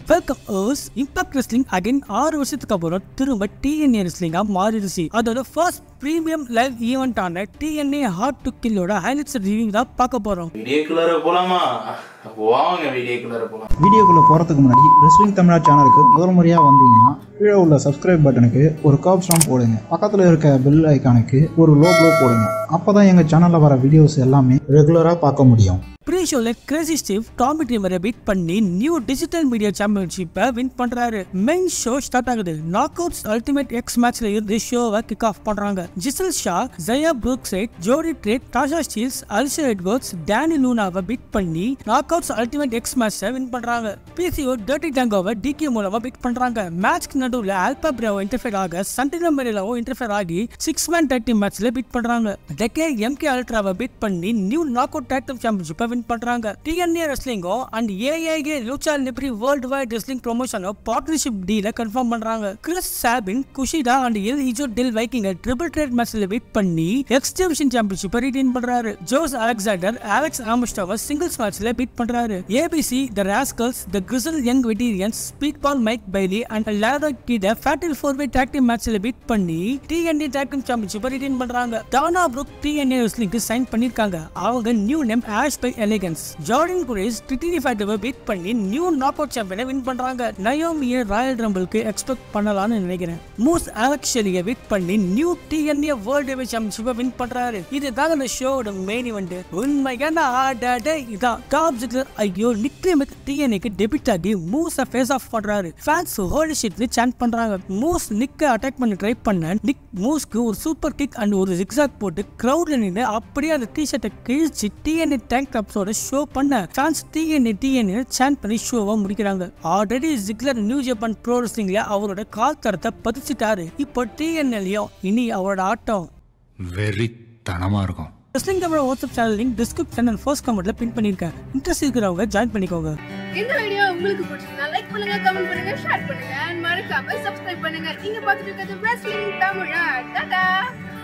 welcome ஓஸ் impact wrestling again ஆறு வருஷத்துக்கு அப்புறம் திரும்ப டிஎன்ஏ ரெஸ்லிங்கா மாறிடுச்சு அதோட ஃபர்ஸ்ட் பிரீமியம் லைவ் ஈவெண்ட் ஆன டிஎன்ஏ ஹார்ட் டு கில்லோட ஹைலைட்ஸ் ரிவ்யூ தான் பார்க்க போறோம் வீடியோக்குள்ளார போலாமா வாங்க வீடியோக்குள்ளார போலாம் வீடியோக்குள்ளே போகிறதுக்கு முன்னாடி ரெஸ்லிங் தமிழா சேனலுக்கு முதல் முறையாக வந்தீங்கன்னா கீழே உள்ள சப்ஸ்கிரைப் பட்டனுக்கு ஒரு காப்ஸ்லாம் போடுங்க பக்கத்தில் இருக்க பெல் ஐக்கானுக்கு ஒரு லோ ப்ளோ போடுங்க அப்போ தான் எங்கள் சேனலில் வர வீடியோஸ் எல்லாமே ரெகுலராக பார்க்க முடியும் ப்ரீ ஷோல கிரேசி ஸ்டீவ் டாமி டீமரை பீட் பண்ணி நியூ டிஜிட்டல் மீடியா சாம்பியன்ஷிப்பை வின் பண்றாரு மெயின் ஷோ ஸ்டார்ட் ஆகுது நாக் அவுட்ஸ் அல்டிமேட் எக்ஸ் மேட்ச்ல இருந்து ஷோவை கிக் ஆஃப் பண்றாங்க ஜிசல் ஷா ஜயா ப்ரூக்ஸைட் ஜோடி ட்ரேட் Tasha Steeles Alisha Edwards Dani லூனாவை பீட் பண்ணி நாக் அவுட்ஸ் அல்டிமேட் எக்ஸ் மேட்ச்சை வின் பண்றாங்க பிசிஓ டர்ட்டி டேங்கோவை டிகே மூலமா பீட் பண்றாங்க மேட்ச்க்கு நடுவில் ஆல்பா பிராவோ இன்டர்ஃபியர் ஆக சண்டினா மெரிலாவோ இன்டர்ஃபியர் ஆகி சிக்ஸ் மேன் டேக் டீம் மேட்ச்ல பீட் பண்றாங்க டெக்கே எம்கே அல்ட்ராவை பீட் பண்ணி நியூ நாக் அவுட் டேக் டீம் சாம்பியன்ஷிப்பை வின் பண்றாங்க டிஎன்ஏ ரெஸ்லிங்கோ அண்ட் ஏஐஏ Lucha Libre worldwide wrestling ப்ரொமோஷனோ பார்ட்னர்ஷிப் டீல கன்ஃபார்ம் பண்றாங்க கிறிஸ் சாபின் குஷிடா அண்ட் எல் இஜோ டில் வைக்கிங்க ட்ரிபிள் ட்ரேட் மேட்ச்ல பீட் பண்ணி எக்ஸ் டிவிஷன் சாம்பியன்ஷிப்பை ரிட்டைன் பண்றாரு ஜோஸ் அலெக்சாண்டர் அலெக்ஸ் ஆம்ஸ்டோவை சிங்கிள்ஸ் மேட்ச்ல பீட் பண்றாரு ABC the Rascals the Grizzled Young Veterans Speedball Mike Bailey and Laredo Kid fatal four way tag team மேட்ச்ல பீட் பண்ணி TNA tag team சாம்பியன்ஷிப்பை retain பண்றாங்க Dana Brooke TNA ரெஸ்லிங்க்கு sign பண்ணிருக்காங்க அவங்க new name Ash by Elegance Jordynne Grace ட்ரிட்டினி ஃபைட்டரை beat பண்ணி new knockout அவுட் சாம்பியனை வின் பண்றாங்க நயோமியை ராயல் ரம்பிளுக்கு எக்ஸ்பெக்ட் பண்ணலாம்னு நினைக்கிறேன் மூஸ் அலெக்ஸ் ஷெலியை பீட் பண்ணி நியூ டிஎன்ஏ வேர்ல்டு ஹெவி சாம்பியன்ஷிப்பை வின் பண்றாரு இதுதான் அந்த ஷோவோட மெயின் இவெண்ட் உண்மையான ஆடாட இதான் டாப் ஜிக்லர் ஐயோ நிக்ரேமுக்கு டிஎன்ஏக்கு டெபிட் ஆகி மூஸை ஃபேஸ் ஆஃப் பண்றாரு ஃபேன்ஸ் ஹோலி ஷிட்னு சாண்ட் பண்றாங்க மூஸ் நிக்க அட்டாக் பண்ணி ட்ரை பண்ண நிக் மூஸ்க்கு ஒரு சூப்பர் கிக் அண்ட் ஒரு ஜிக்ஸாக் போட்டு கிரௌட்ல நின்று அப்படியே அந்த டிஷர்ட்டை கிழிச்சு டிஎன்ஏ டேங்க் டாப்ஸோட ஷோ பண்ண ஃபேன்ஸ் டிஎன்ஏ டிஎன்ஏ சாண்ட் பண்ணி ஷோவை முடிக்கிறாங்க already Ziggler New Japan pro ரெஸ்லிங்ல அவரோட கால் தரத்தை பதிச்சிட்டாரு இப்போ டிஎன்ஏலையும் இனி அவரோட ஆட்டம் வெறித்தனமா இருக்கும் wrestling Tamil WhatsApp channel link description and first கமெண்ட்ல பின் பண்ணிருக்கேன் இன்ட்ரெஸ்ட் இருக்கிறவங்க ஜாயின் பண்ணிக்கோங்க இந்த வீடியோ உங்களுக்கு பிடிச்சிருந்தா லைக் பண்ணுங்க கமெண்ட் பண்ணுங்க ஷேர் பண்ணுங்க and மறக்காம சப்ஸ்கிரைப் பண்ணுங்க நீங்க பார்த்துட்டு இருக்கிறது wrestling தமிழா டாடா